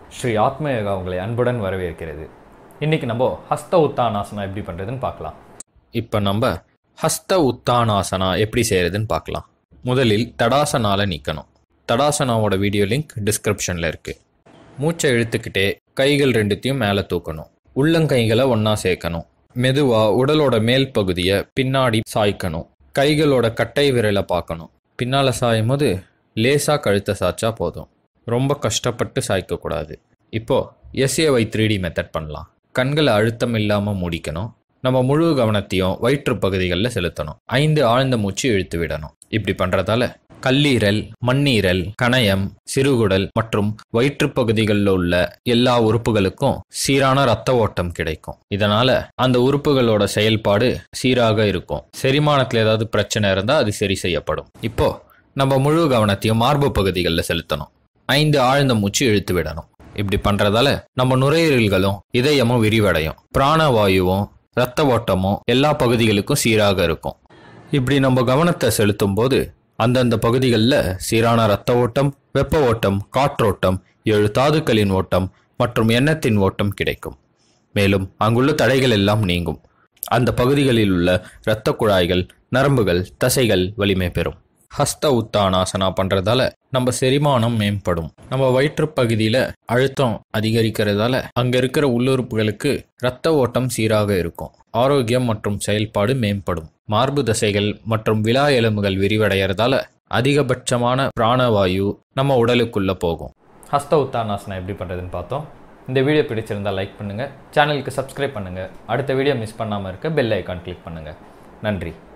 ஸ்ரீ ஆத்மயோகா உங்களை அன்புடன் வரவேற்கிறது இன்னைக்கு நம்ம ஹஸ்த உத்தானாசனா எப்படி பண்ணுறதுன்னு பார்க்கலாம் இப்போ நம்ம ஹஸ்த உத்தானாசனா எப்படி செய்கிறதுன்னு பார்க்கலாம் முதலில் தடாசனால நிற்கணும் தடாசனாவோட வீடியோ லிங்க் டிஸ்கிரிப்ஷனில் இருக்குது மூச்சை இழுத்துக்கிட்டே கைகள் ரெண்டுத்தையும் மேலே தூக்கணும் உள்ளங்கைகளை ஒன்றா சேர்க்கணும் மெதுவாக உடலோட மேல் பகுதியை பின்னாடி சாய்க்கணும் கைகளோட கட்டை விரலை பார்க்கணும் பின்னால் சாயும் போது லேசாக கழுத்தை சாய்ச்சா போதும் ரொம்ப கஷ்டப்பட்டு சாய்க்கக்கூடாது இப்போது எஸ்ஏஒய் த்ரீ டி மெத்தட் பண்ணலாம் கண்களை அழுத்தம் இல்லாமல் மூடிக்கணும் நம்ம முழு கவனத்தையும் வயிற்று பகுதிகளில் செலுத்தணும் ஐந்து ஆழ்ந்த மூச்சு இழுத்து விடணும் இப்படி பண்ணுறதால கல்லீரல் மண்ணீரல் கணையம் சிறுகுடல் மற்றும் வயிற்று பகுதிகளில் உள்ள எல்லா உறுப்புகளுக்கும் சீரான ரத்த ஓட்டம் கிடைக்கும் இதனால அந்த உறுப்புகளோட செயல்பாடு சீராக இருக்கும் செரிமானத்தில் ஏதாவது பிரச்சனை இருந்தால் அது சரி செய்யப்படும் இப்போ நம்ம முழு கவனத்தையும் மார்பு பகுதிகளில் செலுத்தணும் ஐந்து ஆழ்ந்த மூச்சு இழுத்து விடணும் இப்படி பண்றதால நம்ம நுரையீரல்களும் இதயமும் விரிவடையும் பிராணவாயுவும் இரத்த ஓட்டமும் எல்லா பகுதிகளுக்கும் சீராக இருக்கும் இப்படி நம்ம கவனத்தை செலுத்தும் போது அந்தந்த பகுதிகளில் சீரான இரத்த ஓட்டம் வெப்ப ஓட்டம் காற்றோட்டம் ஏழு தாதுக்களின் ஓட்டம் மற்றும் எண்ணத்தின் ஓட்டம் கிடைக்கும் மேலும் அங்குள்ள தடைகள் எல்லாம் நீங்கும் அந்த பகுதிகளில் உள்ள இரத்த குழாய்கள் நரம்புகள் தசைகள் வலிமை பெறும் ஹஸ்த உத்தானாசனா பண்றதால நம்ம செரிமானம் மேம்படும் நம்ம வயிற்று பகுதியில அழுத்தம் அதிகரிக்கிறதால அங்க இருக்கிற உள்ளுறுப்புகளுக்கு இரத்த ஓட்டம் சீராக இருக்கும் ஆரோக்கியம் மற்றும் செயல்பாடு மேம்படும் மார்பு தசைகள் மற்றும் விழா எலும்புகள் விரிவடைகிறதால அதிகபட்சமான பிராணவாயு நம்ம உடலுக்குள்ள போகும் ஹஸ்த உத்தானாசனா எப்படி பண்றதுன்னு பார்த்தோம் இந்த வீடியோ பிடிச்சிருந்தா லைக் பண்ணுங்க சேனலுக்கு சப்ஸ்கிரைப் பண்ணுங்க அடுத்த வீடியோ மிஸ் பண்ணாம இருக்க பெல் ஐக்கான் கிளிக் பண்ணுங்க நன்றி